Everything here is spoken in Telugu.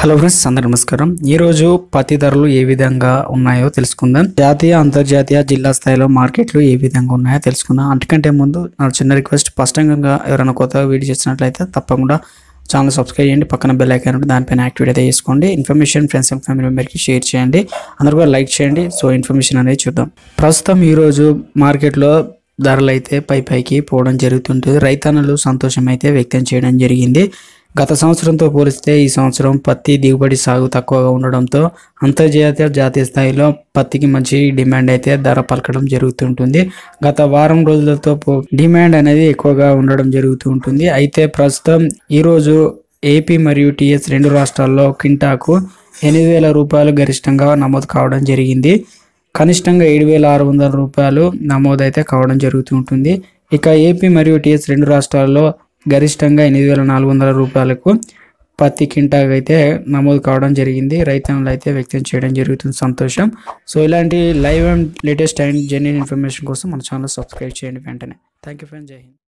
హలో ఫ్రెండ్స్ అందరు నమస్కారం ఈ రోజు పత్తి ధరలు ఏ విధంగా ఉన్నాయో తెలుసుకుందాం జాతీయ అంతర్జాతీయ జిల్లా స్థాయిలో మార్కెట్లు ఏ విధంగా ఉన్నాయో తెలుసుకుందాం అంతకంటే ముందు నా చిన్న రిక్వెస్ట్ స్పష్టంగా ఎవరైనా కొత్తగా వీడియో చేసినట్లయితే తప్పకుండా ఛానల్ సబ్స్క్రైబ్ చేయండి పక్కన బెల్ ఐకాన్ ఉంటుంది దానిపైన యాక్టివేట్ అయితే చేసుకోండి ఇన్ఫర్మేషన్ ఫ్రెండ్స్ అండ్ ఫ్యామిలీ మెంబర్కి షేర్ చేయండి అందరూ కూడా లైక్ చేయండి సో ఇన్ఫర్మేషన్ అనేది చూద్దాం ప్రస్తుతం ఈరోజు మార్కెట్లో ధరలు అయితే పై పైకి పోవడం జరుగుతుంటుంది రైతన్నలు సంతోషం అయితే వ్యక్తం చేయడం జరిగింది గత సంవత్సరంతో పోలిస్తే ఈ సంవత్సరం పత్తి దిగుబడి సాగు తక్కువగా ఉండడంతో అంతర్జాతీయ జాతీయ స్థాయిలో పత్తికి మంచి డిమాండ్ అయితే ధర పలకడం జరుగుతుంటుంది గత వారం రోజులతో పో- డిమాండ్ అనేది ఎక్కువగా ఉండడం జరుగుతూ ఉంటుంది అయితే ప్రస్తుతం ఈరోజు ఏపీ మరియు టిఎస్ రెండు రాష్ట్రాల్లో క్వింటాకు ఎనిమిది వేల రూపాయలు గరిష్టంగా నమోదు కావడం జరిగింది కనిష్టంగా ఏడు వేల ఆరు వందల రూపాయలు నమోదైతే కావడం జరుగుతూ ఉంటుంది ఇక ఏపీ మరియు టిఎస్ రెండు రాష్ట్రాల్లో గరిష్టంగా ఎనిమిది వేల నాలుగు వందల రూపాయలకు పత్తి కింటాకు అయితే నమోదు కావడం జరిగింది రైతన్నులు అయితే వ్యక్తం చేయడం జరుగుతుంది సంతోషం సో ఇలాంటి live and latest and genuine information కోసం మన ఛానల్ సబ్స్క్రైబ్ చేయండి వెంటనే థ్యాంక్ యూ ఫ్రెండ్ జై హింద్